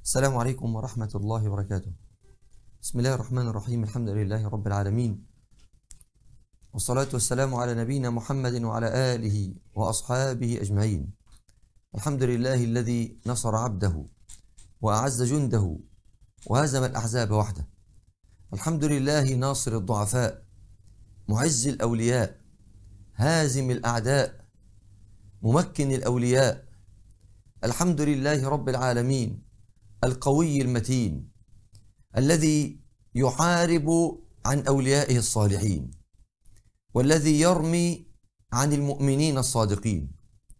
السلام عليكم ورحمة الله وبركاته بسم الله الرحمن الرحيم الحمد لله رب العالمين والصلاة والسلام على نبينا محمد وعلى آله وأصحابه أجمعين الحمد لله الذي نصر عبده وأعز جنده وهزم الأحزاب وحده الحمد لله ناصر الضعفاء معز الأولياء هازم الأعداء ممكن الأولياء الحمد لله رب العالمين القوي المتين الذي يحارب عن أوليائه الصالحين والذي يرمي عن المؤمنين الصادقين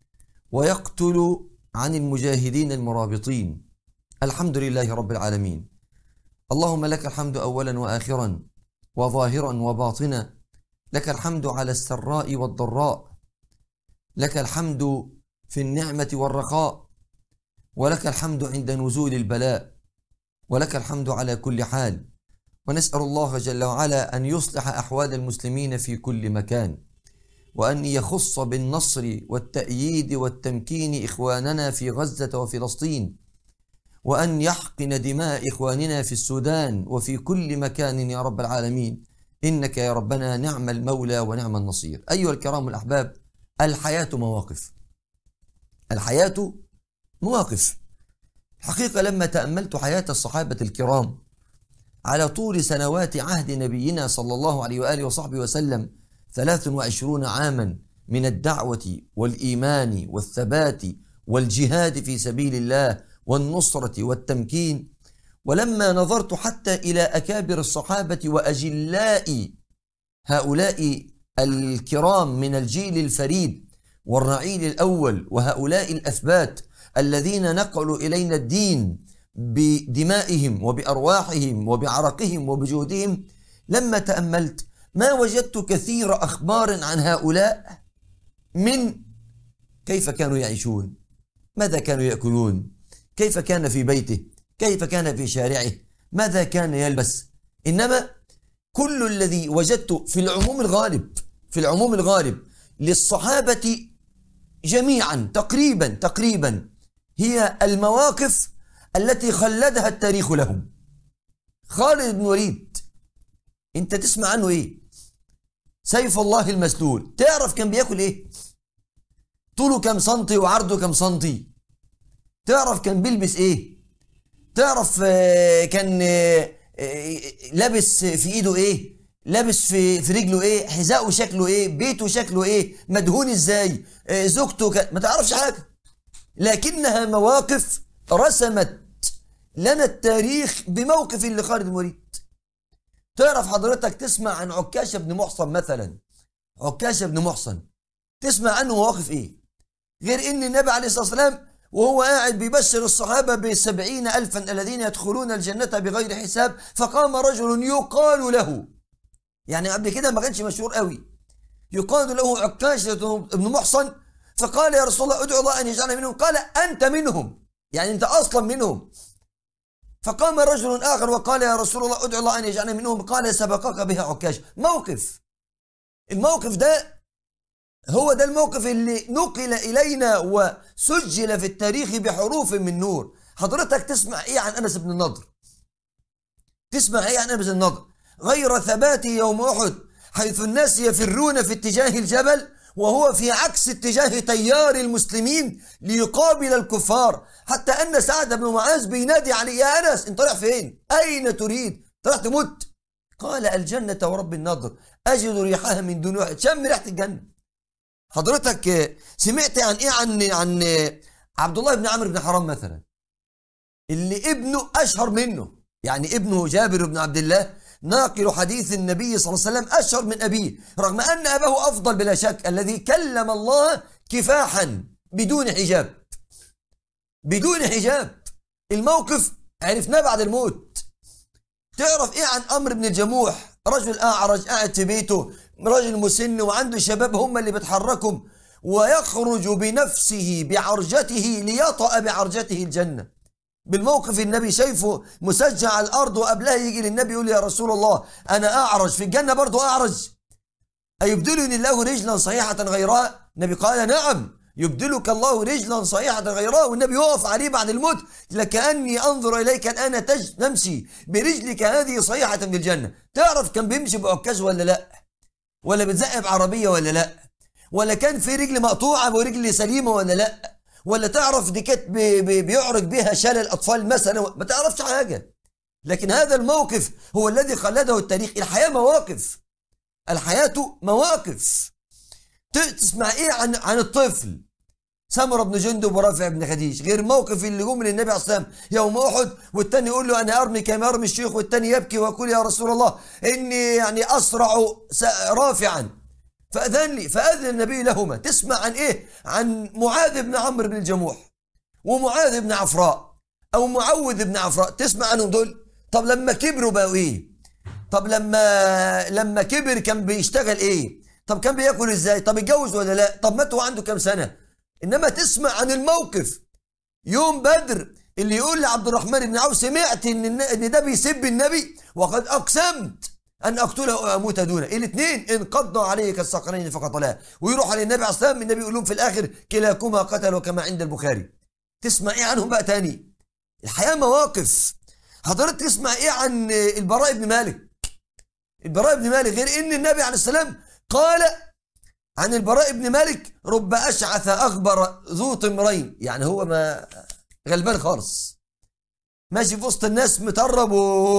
ويقتل عن المجاهدين المرابطين الحمد لله رب العالمين اللهم لك الحمد أولا وآخرا وظاهرا وباطنا لك الحمد على السراء والضراء لك الحمد في النعمة والرخاء ولك الحمد عند نزول البلاء ولك الحمد على كل حال ونسأل الله جل وعلا أن يصلح أحوال المسلمين في كل مكان وأن يخص بالنصر والتأييد والتمكين إخواننا في غزة وفلسطين وأن يحقن دماء إخواننا في السودان وفي كل مكان يا رب العالمين إنك يا ربنا نعم المولى ونعم النصير أيها الكرام الأحباب الحياة مواقف الحياة مواقف حقيقة لما تأملت حياة الصحابة الكرام على طول سنوات عهد نبينا صلى الله عليه وآله وصحبه وسلم 23 عاما من الدعوة والإيمان والثبات والجهاد في سبيل الله والنصرة والتمكين ولما نظرت حتى إلى أكابر الصحابة وأجلاء هؤلاء الكرام من الجيل الفريد والرعيل الأول وهؤلاء الأثبات الذين نقلوا إلينا الدين بدمائهم وبأرواحهم وبعرقهم وبجهدهم لما تأملت ما وجدت كثير أخبار عن هؤلاء من كيف كانوا يعيشون ماذا كانوا يأكلون كيف كان في بيته كيف كان في شارعه ماذا كان يلبس إنما كل الذي وجدت في العموم الغالب في العموم الغالب للصحابة جميعا تقريبا تقريبا هي المواقف التي خلدها التاريخ لهم خالد بن وليد انت تسمع عنه ايه سيف الله المسلول تعرف كان بياكل ايه طوله كم سنتي وعرضه كم سنتي تعرف كان بيلبس ايه تعرف كان لابس في ايده ايه لابس في في رجله ايه حذاءه شكله ايه بيته شكله ايه مدهون ازاي زوجته ك... ما تعرفش حاجه لكنها مواقف رسمت لنا التاريخ بموقف لخالد بن الوليد تعرف حضرتك تسمع عن عكاشة بن محصن مثلا عكاشة بن محصن تسمع عنه مواقف ايه غير ان النبي عليه الصلاة والسلام وهو قاعد بيبشر الصحابة بسبعين ألفا الذين يدخلون الجنة بغير حساب فقام رجل يقال له يعني قبل كده ما كانش مشهور قوي يقال له عكاشة بن محصن فقال يا رسول الله ادعو الله أن يجعلنا منهم قال أنت منهم يعني أنت أصلا منهم فقام رجل آخر وقال يا رسول الله ادعو الله أن يجعلنا منهم قال سبقك بها عكاش موقف الموقف ده هو ده الموقف اللي نقل إلينا وسجل في التاريخ بحروف من نور حضرتك تسمع إيه عن أنس بن النضر تسمع إيه عن أنس بن النضر غير ثباته يوم أحد حيث الناس يفرون في اتجاه الجبل وهو في عكس اتجاه تيار المسلمين ليقابل الكفار حتى أن سعد بن معاذ بينادي عليه يا أنس أنت رايح فين؟ أين تريد؟ راح تموت؟ قال الجنة ورب النضر أجد ريحها من دون واحد شم ريحة الجنة حضرتك سمعت عن إيه عن عن عبد الله بن عمرو بن حرام مثلا اللي ابنه أشهر منه يعني ابنه جابر بن عبد الله ناقل حديث النبي صلى الله عليه وسلم أشهر من أبيه رغم أن أباه أفضل بلا شك الذي كلم الله كفاحا بدون حجاب بدون حجاب الموقف عرفناه بعد الموت تعرف ايه عن امر بن الجموح رجل اعرج قاعد في بيته رجل مسن وعنده شباب هم اللي بيتحركوا ويخرج بنفسه بعرجته ليطأ بعرجته الجنه بالموقف النبي شايفه مسجع على الارض وقبلها يجي للنبي يقول يا رسول الله انا اعرج في الجنه برضه اعرج ايبدلني الله رجلا صحيحه غيرها النبي قال نعم يبدلك الله رجلا صحيحة غيرها والنبي يقف عليه بعد الموت لكأني أنظر إليك الآن تج تمشي برجلك هذه صحيحة من الجنة تعرف كان بيمشي بعكاز ولا لا ولا بتزقب عربية ولا لا ولا كان في رجل مقطوعة ورجل سليمة ولا لا ولا تعرف دي كانت بي- بي- بيعرج بها شلل أطفال مثلا ما تعرفش حاجة لكن هذا الموقف هو الذي خلده التاريخ الحياة مواقف الحياة مواقف ت- تسمع ايه عن عن الطفل سمرة بن جندب ورافع بن خديج غير موقف اللي جم للنبي عليه الصلاه والسلام يوم احد والتاني يقول له انا ارمي كما يرمي الشيخ والتاني يبكي ويقول يا رسول الله اني يعني اسرع س- رافعا فاذن لي فاذن النبي لهما تسمع عن ايه عن معاذ بن عمرو بن الجموح ومعاذ بن عفراء او معوذ بن عفراء تسمع عنهم دول طب لما كبروا بقوا ايه طب لما لما كبر كان بيشتغل ايه طب كان بياكل ازاي طب اتجوز ولا لا طب مات وعنده كام سنه انما تسمع عن الموقف يوم بدر اللي يقول لعبد الرحمن بن عوف سمعت ان الن- ان ده بيسب النبي وقد اقسمت ان اقتله واموت دونه الاثنين انقضوا عليه كالصقرين فقتلاه ويروح على النبي عليه الصلاه والسلام النبي يقول لهم في الاخر كلاكما قتلوا كما عند البخاري تسمع ايه عنهم بقى تاني الحياه مواقف حضرتك تسمع ايه عن البراء بن مالك البراء بن مالك غير ان النبي عليه السلام قال عن البراء بن مالك رب اشعث اغبر ذو طمرين يعني هو ما غلبان خالص ماشي في وسط الناس مطرب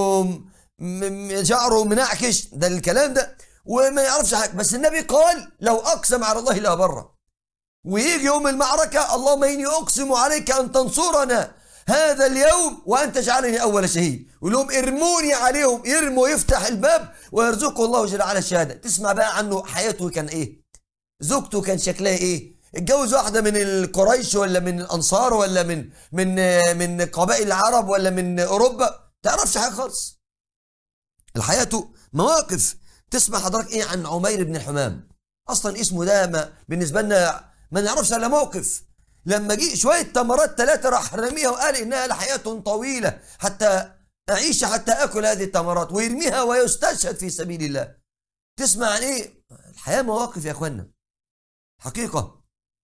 وشعره منعكش ده الكلام ده وما يعرفش حاجه بس النبي قال لو اقسم على الله لا بره ويجي يوم المعركه اللهم اني اقسم عليك ان تنصرنا هذا اليوم وان تجعلني اول شهيد يقول لهم ارموني عليهم يرموا يفتح الباب ويرزقه الله جل وعلا الشهاده تسمع بقى عنه حياته كان ايه زوجته كان شكلها ايه اتجوز واحده من القريش ولا من الانصار ولا من من من قبائل العرب ولا من اوروبا تعرفش حاجه خالص الحياه مواقف تسمع حضرتك ايه عن عمير بن الحمام اصلا اسمه ده ما بالنسبه لنا ما نعرفش الا موقف لما جه شويه تمرات ثلاثه راح رميها وقال انها لحياه طويله حتى اعيش حتى اكل هذه التمرات ويرميها ويستشهد في سبيل الله تسمع عن ايه الحياه مواقف يا اخوانا حقيقه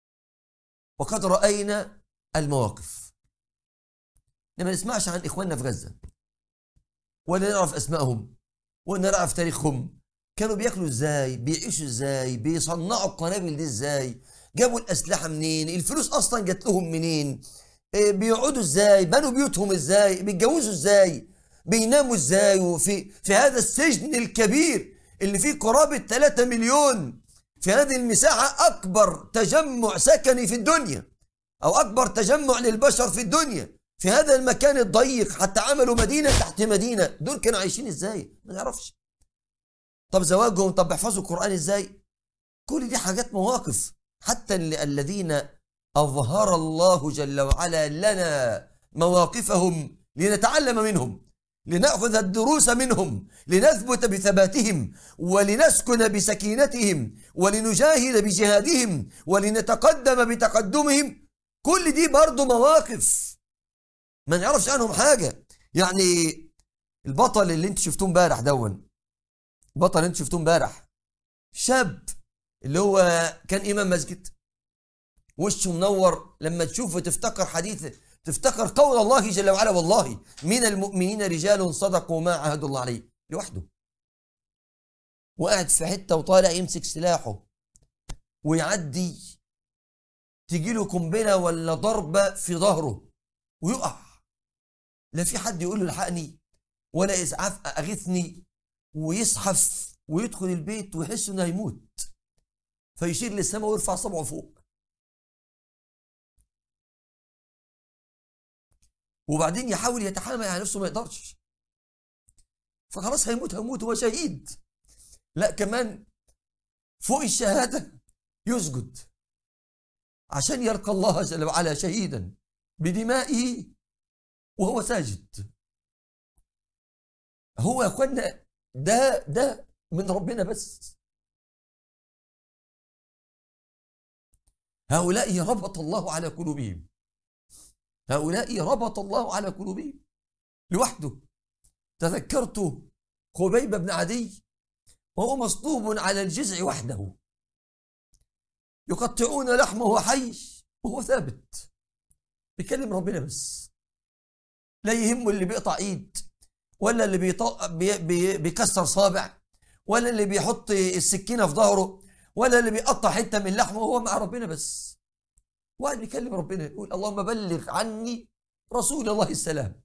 وقد راينا المواقف لما نسمعش عن اخواننا في غزه ولا نعرف اسمائهم ولا نعرف تاريخهم كانوا بياكلوا ازاي بيعيشوا ازاي بيصنعوا القنابل دي ازاي جابوا الاسلحه منين الفلوس اصلا جات لهم منين إيه، بيقعدوا ازاي بنوا بيوتهم ازاي بيتجوزوا ازاي بيناموا ازاي وفي في هذا السجن الكبير اللي فيه قرابه 3 مليون في هذه المساحه اكبر تجمع سكني في الدنيا او اكبر تجمع للبشر في الدنيا في هذا المكان الضيق حتى عملوا مدينه تحت مدينه دول كانوا عايشين ازاي ما نعرفش طب زواجهم طب بيحفظوا القرآن ازاي كل دي حاجات مواقف حتى ال- الذين أظهر الله جل وعلا لنا مواقفهم لنتعلم منهم لنأخذ الدروس منهم لنثبت بثباتهم ولنسكن بسكينتهم ولنجاهد بجهادهم ولنتقدم بتقدمهم كل دي برضو مواقف ما نعرفش عنهم حاجة يعني البطل اللي انت شفتوه امبارح دون بطل انت شفتوه امبارح شاب اللي هو كان امام مسجد وشه منور لما تشوفه تفتكر حديث تفتكر قول الله جل وعلا والله من المؤمنين رجال صدقوا ما عهدوا الله عليه لوحده وقاعد في حته وطالع يمسك سلاحه ويعدي تجي له قنبله ولا ضربه في ظهره ويقع لا في حد يقول له الحقني ولا اسعاف اغثني ويزحف ويدخل البيت ويحس انه هيموت فيشير للسماء ويرفع صبعه فوق وبعدين يحاول يتحامل على نفسه ما يقدرش فخلاص هيموت هيموت هو شهيد لا كمان فوق الشهادة يسجد عشان يلقى الله جل وعلا شهيدا بدمائه وهو ساجد هو يا اخوانا ده ده من ربنا بس هؤلاء ربط الله على قلوبهم هؤلاء ربط الله على قلوبهم لوحده تذكرت خبيب بن عدي وهو مصلوب على الجزع وحده يقطعون لحمه وهو حي وهو ثابت بيكلم ربنا بس لا يهمه اللي بيقطع ايد ولا اللي بيطق بي بي بيكسر صابع ولا اللي بيحط السكينه في ظهره ولا اللي بيقطع حته من لحمه وهو مع ربنا بس واحد بيكلم ربنا يقول اللهم بلغ عني رسول الله السلام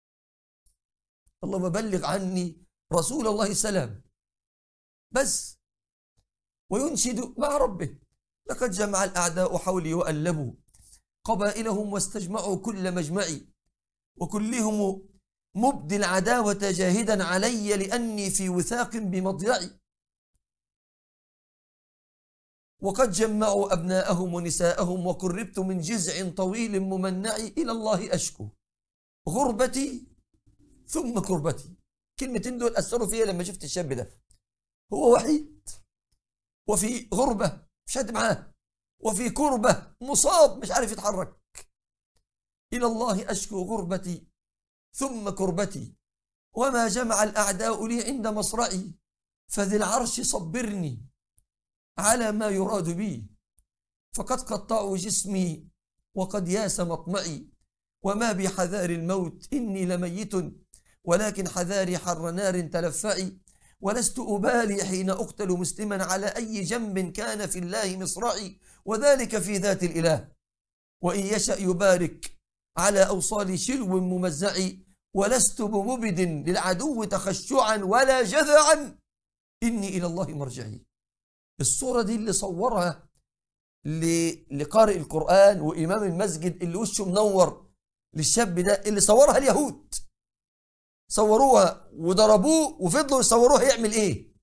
اللهم بلغ عني رسول الله السلام بس وينشد مع ربه لقد جمع الأعداء حولي وألبوا قبائلهم واستجمعوا كل مجمعي وكلهم مبدي العداوة جاهدا علي لأني في وثاق بمضيعي وقد جمعوا أبناءهم ونساءهم وقربت من جزع طويل ممنع إلى الله أشكو غربتي ثم كربتي كلمتين دول أثروا فيها لما شفت الشاب ده هو وحيد وفي غربة مش حد معاه وفي كربة مصاب مش عارف يتحرك إلى الله أشكو غربتي ثم كربتي وما جمع الأعداء لي عند مصرعي فذي العرش صبرني على ما يراد بي فقد قطعوا جسمي وقد ياس مطمعي وما بحذار الموت إني لميت ولكن حذاري حر نار تلفعي ولست أبالي حين أقتل مسلما على أي جنب كان في الله مصرعي وذلك في ذات الإله وإن يشأ يبارك على أوصال شلو ممزع ولست بمبد للعدو تخشعا ولا جذعا إني إلى الله مرجعي الصورة دي اللي صورها لقارئ القرآن وإمام المسجد اللي وشه منور للشاب ده اللي صورها اليهود صوروها وضربوه وفضلوا يصوروها يعمل ايه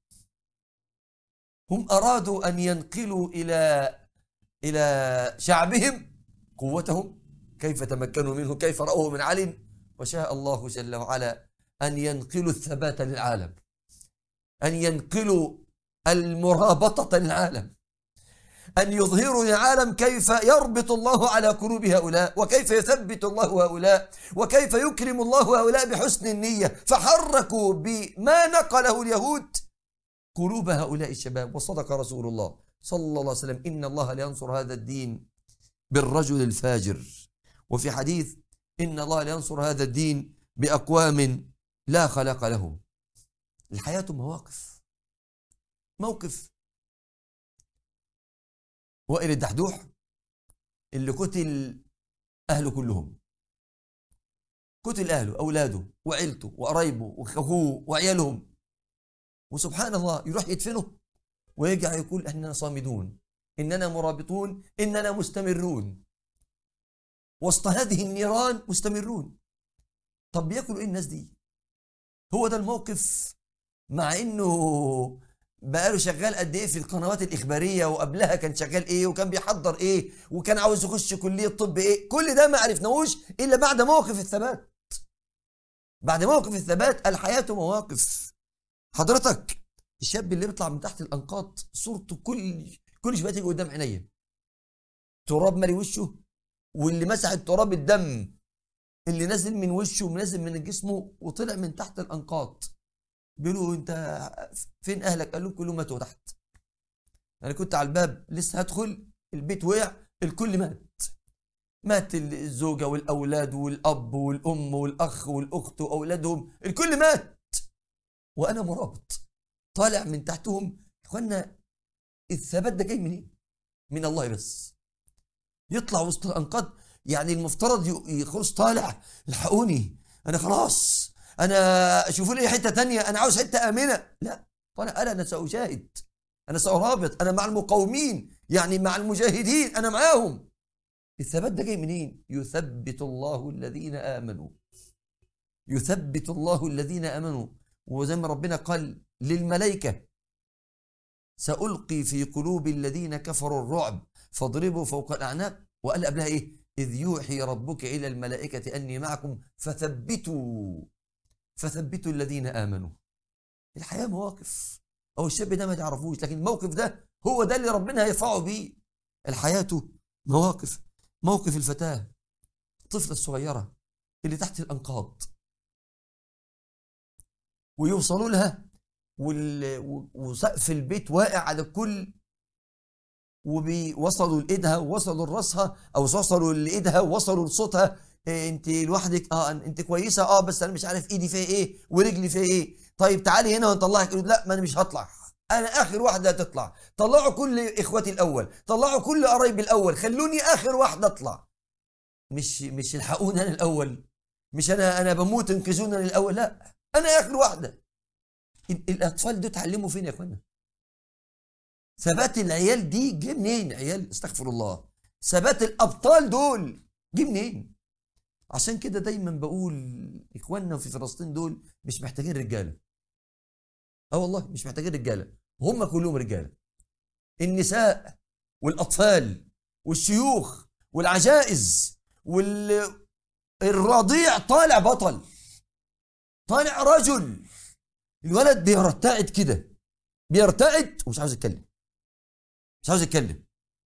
هم ارادوا ان ينقلوا الى الى شعبهم قوتهم كيف تمكنوا منه كيف راوه من علم وشاء الله جل وعلا ان ينقلوا الثبات للعالم ان ينقلوا المرابطه للعالم أن يظهروا للعالم كيف يربط الله على قلوب هؤلاء وكيف يثبت الله هؤلاء وكيف يكرم الله هؤلاء بحسن النية فحركوا بما نقله اليهود قلوب هؤلاء الشباب وصدق رسول الله صلى الله عليه وسلم إن الله لينصر هذا الدين بالرجل الفاجر وفي حديث إن الله لينصر هذا الدين بأقوام لا خلق لهم الحياة مواقف موقف وائل الدحدوح اللي قتل أهله كلهم قتل أهله أولاده وعيلته وقرايبه وأخوه وعيالهم وسبحان الله يروح يدفنه ويرجع يقول إننا صامدون إننا مرابطون إننا مستمرون وسط هذه النيران مستمرون طب بياكلوا إيه الناس دي هو ده الموقف مع إنه بقاله شغال قد ايه في القنوات الاخباريه وقبلها كان شغال ايه وكان بيحضر ايه وكان عاوز يخش كليه طب ايه كل ده ما عرفناهوش الا بعد موقف الثبات بعد موقف الثبات الحياه مواقف حضرتك الشاب اللي بيطلع من تحت الانقاض صورته كل كل شويه تيجي قدام عينيا تراب مالي وشه واللي مسح التراب الدم اللي نازل من وشه ونازل من جسمه وطلع من تحت الانقاض بيقولوا انت فين اهلك قال لهم كلهم ماتوا تحت انا كنت على الباب لسه هدخل البيت وقع الكل مات مات الزوجه والاولاد والاب والام والاخ والاخت واولادهم الكل مات وانا مرابط طالع من تحتهم اخوانا الثبات ده جاي منين من الله بس يطلع وسط الانقاض يعني المفترض يخلص طالع الحقوني انا خلاص انا شوفوا لي حته تانية انا عاوز حته امنه لا طالع انا انا ساجاهد انا سارابط انا مع المقاومين يعني مع المجاهدين انا معاهم الثبات ده جاي منين يثبت الله الذين امنوا يثبت الله الذين امنوا وزي ما ربنا قال للملائكه سألقي في قلوب الذين كفروا الرعب فاضربوا فوق الأعناق وقال قبلها إيه إذ يوحي ربك إلى الملائكة أني معكم فثبتوا فثبتوا الذين آمنوا الحياة مواقف أو الشاب ده ما تعرفوش لكن الموقف ده هو ده اللي ربنا هيرفعه بيه الحياة مواقف موقف الفتاة الطفلة الصغيرة اللي تحت الأنقاض ويوصلوا لها وسقف البيت واقع على الكل وبيوصلوا لايدها ووصلوا لراسها او وصلوا لايدها ووصلوا لصوتها إيه انت لوحدك اه انت كويسه اه بس انا مش عارف ايدي فيها ايه ورجلي فيها ايه طيب تعالي هنا ونطلعك لا ما انا مش هطلع انا اخر واحده هتطلع طلعوا كل اخواتي الاول طلعوا كل قرايبي الاول خلوني اخر واحده اطلع مش مش الحقوني انا الاول مش انا انا بموت انقذوني انا الاول لا انا اخر واحده الاطفال دول اتعلموا فين يا اخوانا ثبات العيال دي جه منين عيال استغفر الله ثبات الابطال دول جه منين عشان كده دايما بقول اخواننا في فلسطين دول مش محتاجين رجاله اه والله مش محتاجين رجاله هم كلهم رجاله النساء والاطفال والشيوخ والعجائز والرضيع طالع بطل طالع رجل الولد بيرتعد كده بيرتعد ومش عاوز يتكلم مش عاوز يتكلم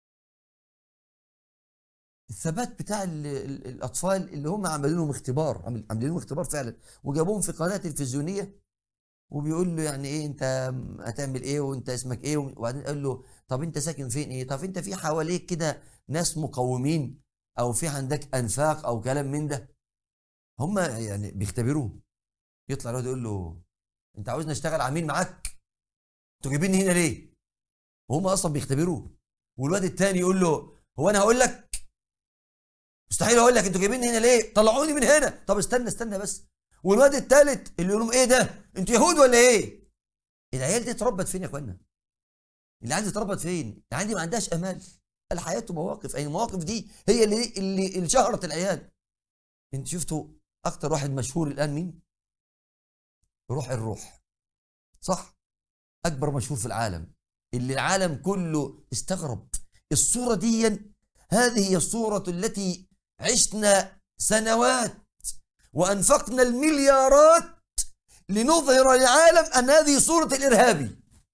الثبات بتاع الاطفال اللي هم عاملين لهم اختبار عاملين لهم اختبار فعلا وجابوهم في قناه تلفزيونيه وبيقول له يعني ايه انت هتعمل ايه وانت اسمك ايه وبعدين قال له طب انت ساكن فين ايه طب انت في حواليك كده ناس مقومين او في عندك انفاق او كلام من ده هم يعني بيختبروه يطلع الواد يقول له انت عاوزني اشتغل عميل معاك انتوا جايبيني هنا ليه وهم اصلا بيختبروه والواد التاني يقول له هو انا هقول لك مستحيل اقول لك انتوا جايبيني هنا ليه طلعوني من هنا طب استنى استنى بس والواد التالت اللي يقول لهم ايه ده انتوا يهود ولا ايه العيال دي اتربت فين يا اخوانا العيال دي اتربت فين العيال دي ما عندهاش امال الحياه مواقف اي المواقف دي هي اللي اللي, اللي شهرت العيال انت شفتوا اكتر واحد مشهور الان مين روح الروح صح اكبر مشهور في العالم اللي العالم كله استغرب الصوره دي هذه هي الصوره التي عشنا سنوات وانفقنا المليارات لنظهر للعالم ان هذه صوره الارهابي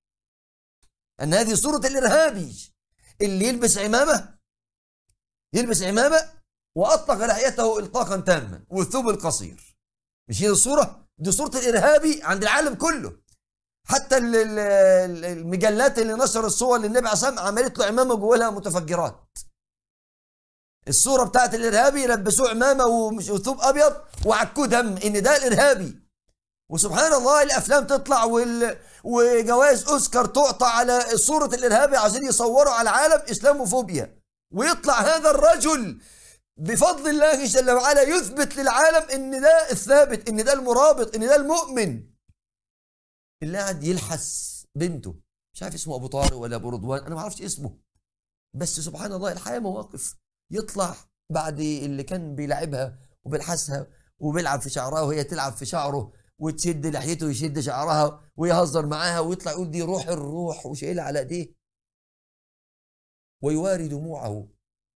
ان هذه صوره الارهابي اللي يلبس عمامه يلبس عمامه واطلق لحيته اطلاقا تاما والثوب القصير مش هي الصوره دي صوره الارهابي عند العالم كله حتى المجلات اللي نشر الصور للنبي عليه عملت له عمامه جواها متفجرات الصوره بتاعت الارهابي يلبسوه عمامه وثوب ابيض وعكوه دم ان ده الارهابي وسبحان الله الافلام تطلع وال... وجوائز اوسكار تعطى على صوره الارهابي عشان يصوروا على العالم اسلاموفوبيا ويطلع هذا الرجل بفضل الله جل وعلا يثبت للعالم ان ده الثابت ان ده المرابط ان ده المؤمن اللي قاعد يلحس بنته مش عارف اسمه ابو طارق ولا ابو رضوان انا ما اعرفش اسمه بس سبحان الله الحياه مواقف يطلع بعد اللي كان بيلعبها وبيلحسها وبيلعب في شعرها وهي تلعب في شعره وتشد لحيته ويشد شعرها ويهزر معاها ويطلع يقول دي روح الروح وشايلها على ايديه ويواري دموعه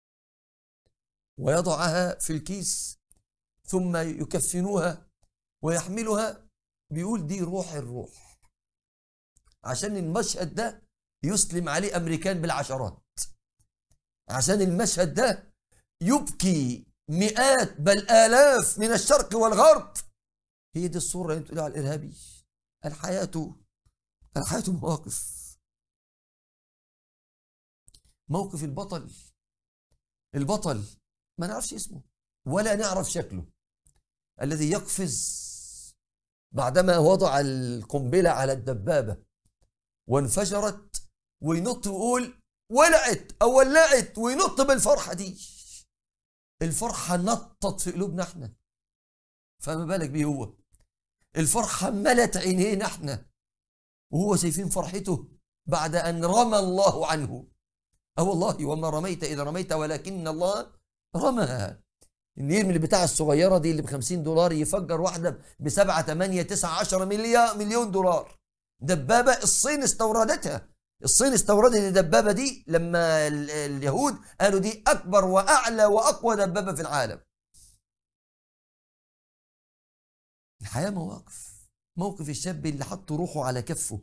ويضعها في الكيس ثم يكفنوها ويحملها بيقول دي روح الروح عشان المشهد ده يسلم عليه امريكان بالعشرات عشان المشهد ده يبكي مئات بل آلاف من الشرق والغرب هي دي الصورة اللي بتقولها على الإرهابي الحياة الحياة مواقف موقف البطل البطل ما نعرفش اسمه ولا نعرف شكله الذي يقفز بعدما وضع القنبلة على الدبابة وانفجرت وينط ويقول ولعت او ولعت وينط بالفرحه دي الفرحه نطت في قلوبنا احنا فما بالك بيه هو الفرحه ملت عينينا احنا وهو شايفين فرحته بعد ان رمى الله عنه اه والله وما رميت اذا رميت ولكن الله رمى النير من بتاع الصغيره دي اللي ب 50 دولار يفجر واحده ب 7 8 9 10 مليون دولار دبابه الصين استوردتها الصين استوردت الدبابة دي لما اليهود قالوا دي أكبر وأعلى وأقوى دبابة في العالم الحياة مواقف موقف الشاب اللي حط روحه على كفه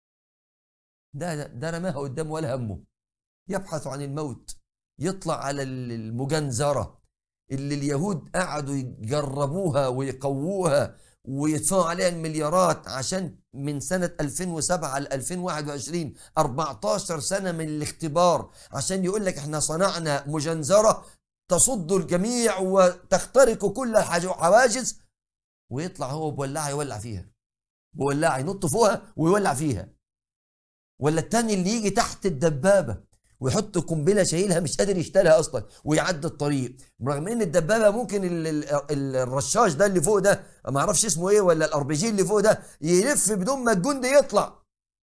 ده ده رماها قدامه ولا همه يبحث عن الموت يطلع على المجنزرة اللي اليهود قعدوا يجربوها ويقووها ويدفعوا عليها المليارات عشان من سنة 2007 ل 2021 14 سنة من الاختبار عشان يقول لك احنا صنعنا مجنزرة تصد الجميع وتخترق كل الحواجز ويطلع هو بولاعة يولع فيها بولاعة ينط فوقها ويولع فيها ولا التاني اللي يجي تحت الدبابة ويحط قنبله شايلها مش قادر يشتغلها اصلا ويعدي الطريق رغم ان الدبابه ممكن ال ال الرشاش ده اللي فوق ده ما اعرفش اسمه ايه ولا الار بي جي اللي فوق ده يلف بدون ما الجندي يطلع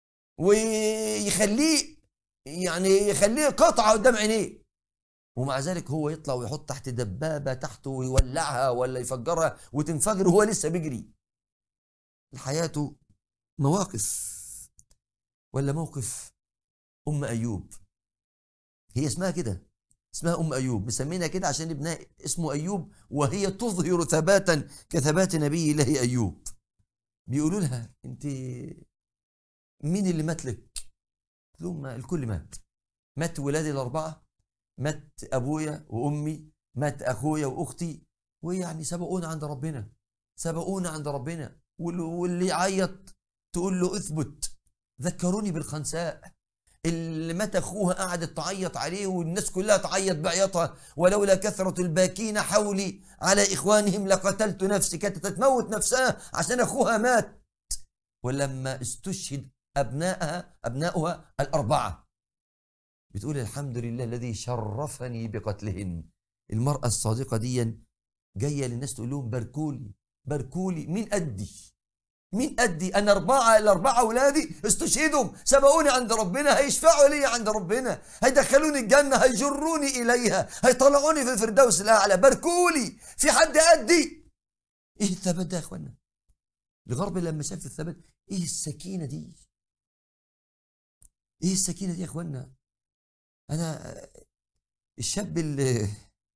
ويخليه يعني يخليه قطعه قدام عينيه ومع ذلك هو يطلع ويحط تحت دبابه تحته ويولعها ولا يفجرها وتنفجر وهو لسه بيجري حياته مواقف ولا موقف ام ايوب هي اسمها كده اسمها ام ايوب مسمينها كده عشان ابنها اسمه ايوب وهي تظهر ثباتا كثبات نبي الله ايوب بيقولوا لها انت مين اللي مات لك؟ لهم الكل مات مات ولادي الاربعه مات ابويا وامي مات اخويا واختي ويعني سبقونا عند ربنا سبقونا عند ربنا واللي يعيط تقول له اثبت ذكروني بالخنساء اللي مات اخوها قعدت تعيط عليه والناس كلها تعيط بعيطها ولولا كثرة الباكين حولي على اخوانهم لقتلت نفسي كانت تتموت نفسها عشان اخوها مات ولما استشهد ابنائها ابنائها الاربعه بتقول الحمد لله الذي شرفني بقتلهن المراه الصادقه دي جايه للناس تقول لهم باركولي باركولي مين قدي مين قدي انا اربعه الاربعه اولادي استشهدوا سبقوني عند ربنا هيشفعوا لي عند ربنا هيدخلوني الجنه هيجروني اليها هيطلعوني في الفردوس الاعلى باركولي في حد قدي ايه الثبات ده يا اخوانا الغرب لما شاف الثبات ايه السكينه دي ايه السكينه دي يا اخوانا انا الشاب اللي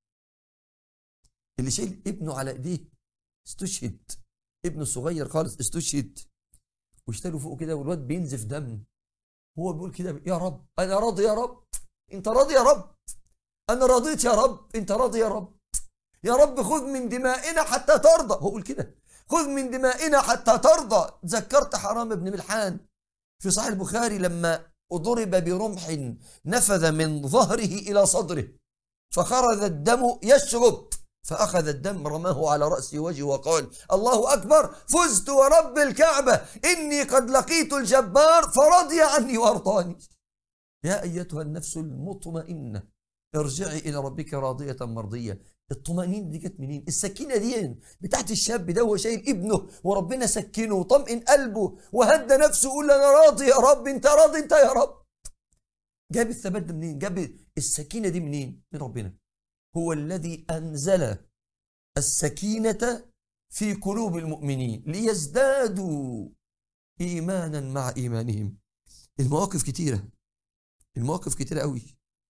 اللي شايل ابنه على ايديه استشهد ابنه الصغير خالص استشهد واشتروا فوق كده والواد بينزف دم هو بيقول كده يا رب انا راضي يا رب انت راضي يا رب انا رضيت يا رب انت راضي يا رب يا رب خذ من دمائنا حتى ترضى هو بيقول كده خذ من دمائنا حتى ترضى تذكرت حرام بن ملحان في صحيح البخاري لما ضرب برمح نفذ من ظهره الى صدره فخرج الدم يشرب فأخذ الدم رماه على رأس وجهه وقال الله أكبر فزت ورب الكعبة إني قد لقيت الجبار فرضي عني وأرضاني يا أيتها النفس المطمئنة ارجعي إلى ربك راضية مرضية الطمأنينة دي جت منين؟ السكينة دي بتاعت الشاب ده وهو شايل ابنه وربنا سكنه وطمئن قلبه وهدى نفسه وقول أنا راضي يا رب أنت راضي أنت يا رب جاب الثبات ده منين؟ جاب السكينة دي منين؟ من ربنا هو الذي أنزل السكينة في قلوب المؤمنين ليزدادوا إيمانا مع إيمانهم المواقف كتيرة المواقف كتيرة قوي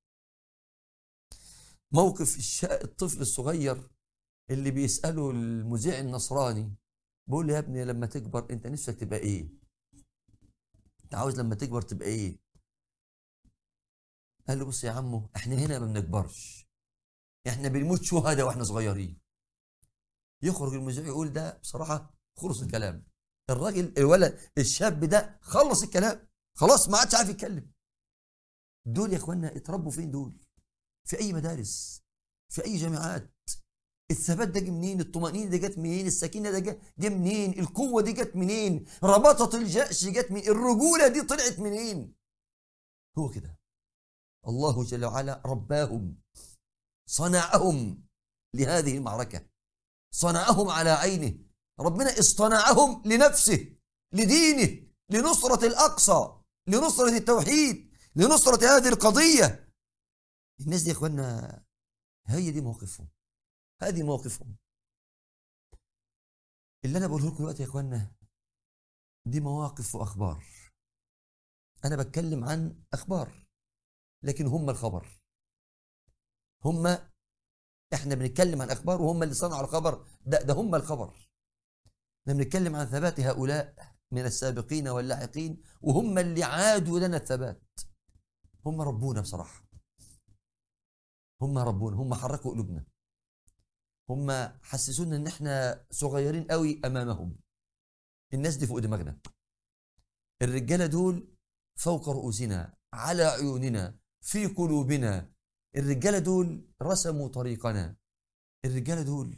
موقف الطفل الصغير اللي بيسأله المذيع النصراني بيقول له يا ابني لما تكبر انت نفسك تبقى ايه انت عاوز لما تكبر تبقى ايه قال له بص يا عمو احنا هنا ما بنكبرش احنا بنموت شهداء واحنا صغيرين يخرج المذيع يقول ده بصراحه خلص الكلام الراجل الولد الشاب ده خلص الكلام خلاص ما عادش عارف يتكلم دول يا اخوانا اتربوا فين دول في اي مدارس في اي جامعات الثبات ده جه منين الطمأنينة دي جت منين السكينة ده جه منين القوة دي جت منين ربطة الجأش جت منين الرجولة دي طلعت منين هو كده الله جل وعلا رباهم صنعهم لهذه المعركة صنعهم على عينه ربنا اصطنعهم لنفسه لدينه لنصرة الأقصى لنصرة التوحيد لنصرة هذه القضية الناس دي يا اخوانا هي دي موقفهم هذه موقفهم اللي انا بقوله لكم دلوقتي يا اخوانا دي مواقف واخبار انا بتكلم عن اخبار لكن هم الخبر هم احنا بنتكلم عن اخبار وهم اللي صنعوا الخبر ده ده هم الخبر احنا بنتكلم عن ثبات هؤلاء من السابقين واللاحقين وهم اللي عادوا لنا الثبات هم ربونا بصراحه هم ربونا هم حركوا قلوبنا هم حسسونا ان احنا صغيرين قوي امامهم الناس دي فوق دماغنا الرجالة دول فوق رؤوسنا على عيوننا في قلوبنا الرجالة دول رسموا طريقنا الرجالة دول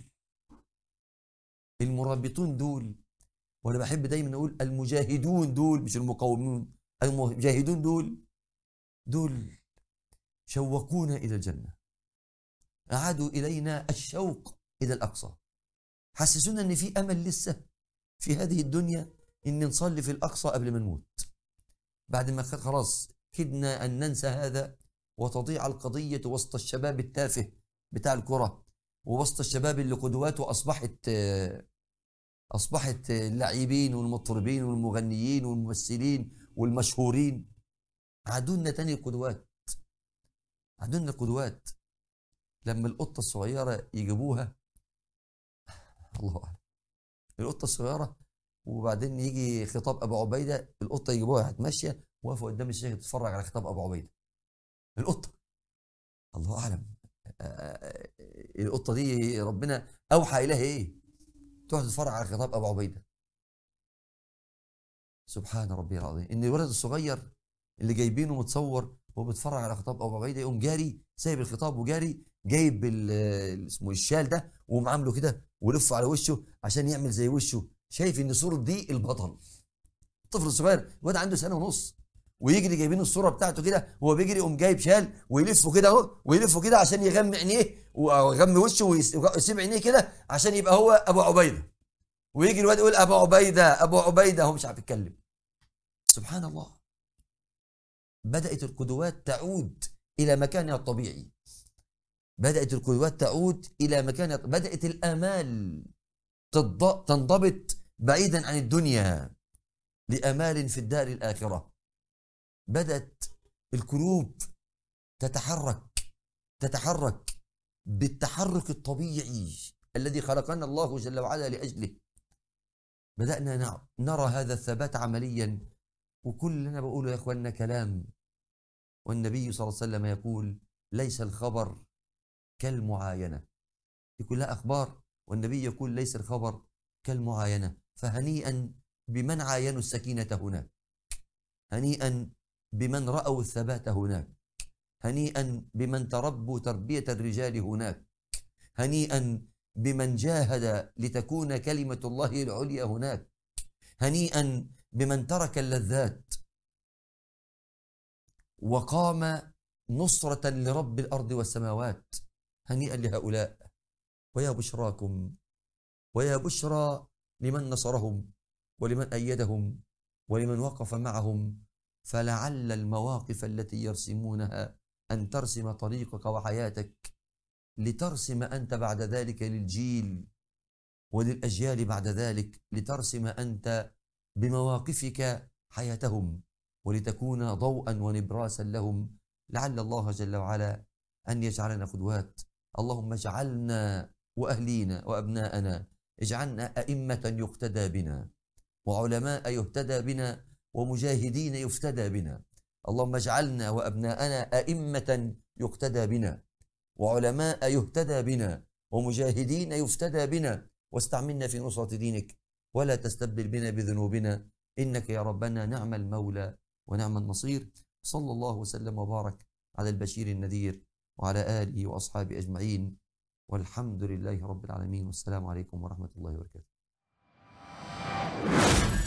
المرابطون دول وانا بحب دايما اقول المجاهدون دول مش المقاومون المجاهدون دول دول شوقونا الى الجنه اعادوا الينا الشوق الى الاقصى حسسونا ان في امل لسه في هذه الدنيا ان نصلي في الاقصى قبل ما نموت بعد ما خلاص كدنا ان ننسى هذا وتضيع القضيه وسط الشباب التافه بتاع الكره ووسط الشباب اللي قدواته اصبحت اصبحت اللاعبين والمطربين والمغنيين والممثلين والمشهورين عادونا تاني القدوات عادونا القدوات لما القطه الصغيره يجيبوها الله اعلم القطه الصغيره وبعدين يجي خطاب ابو عبيده القطه يجيبوها هتمشي واقفه قدام الشيخ تتفرج على خطاب ابو عبيده القطه الله اعلم القطه دي ربنا اوحى اليها ايه تقعد تتفرج على خطاب ابو عبيده سبحان ربي العظيم ان الولد الصغير اللي جايبينه متصور وهو بيتفرج على خطاب ابو عبيده يقوم جاري سايب الخطاب وجاري جايب اسمه الشال ده وقوم عامله كده ولفه على وشه عشان يعمل زي وشه شايف ان صوره دي البطل الطفل الصغير الواد عنده سنه ونص ويجري جايبين الصوره بتاعته كده وهو بيجري يقوم جايب شال ويلفه كده اهو ويلفه كده عشان يغمي عينيه ويغمي وشه ويسيب عينيه كده عشان يبقى هو ابو عبيده ويجي الواد يقول ابو عبيده ابو عبيده هو مش عارف يتكلم سبحان الله بدات القدوات تعود الى مكانها الطبيعي بدات القدوات تعود الى مكانها بدات الامال تنضبط بعيدا عن الدنيا لامال في الدار الاخره بدات القلوب تتحرك تتحرك بالتحرك الطبيعي الذي خلقنا الله جل وعلا لاجله بدانا نرى هذا الثبات عمليا وكل اللي انا بقوله يا اخواننا كلام والنبي صلى الله عليه وسلم يقول ليس الخبر كالمعاينه دي كلها اخبار والنبي يقول ليس الخبر كالمعاينه فهنيئا بمن عاينوا السكينه هناك هنيئا بمن رأوا الثبات هناك هنيئا بمن تربوا تربية الرجال هناك هنيئا بمن جاهد لتكون كلمة الله العليا هناك هنيئا بمن ترك اللذات وقام نصرة لرب الأرض والسماوات هنيئا لهؤلاء ويا بشراكم ويا بشرى لمن نصرهم ولمن أيدهم ولمن وقف معهم فلعل المواقف التي يرسمونها أن ترسم طريقك وحياتك لترسم أنت بعد ذلك للجيل وللأجيال بعد ذلك لترسم أنت بمواقفك حياتهم ولتكون ضوءا ونبراسا لهم لعل الله جل وعلا أن يجعلنا قدوات اللهم اجعلنا وأهلينا وأبناءنا اجعلنا أئمة يقتدى بنا وعلماء يهتدى بنا ومجاهدين يفتدى بنا اللهم اجعلنا وأبناءنا أئمة يقتدى بنا وعلماء يهتدى بنا ومجاهدين يفتدى بنا واستعملنا في نصرة دينك ولا تستبدل بنا بذنوبنا إنك يا ربنا نعم المولى ونعم النصير صلى الله وسلم وبارك على البشير النذير وعلى آله وأصحابه أجمعين والحمد لله رب العالمين والسلام عليكم ورحمة الله وبركاته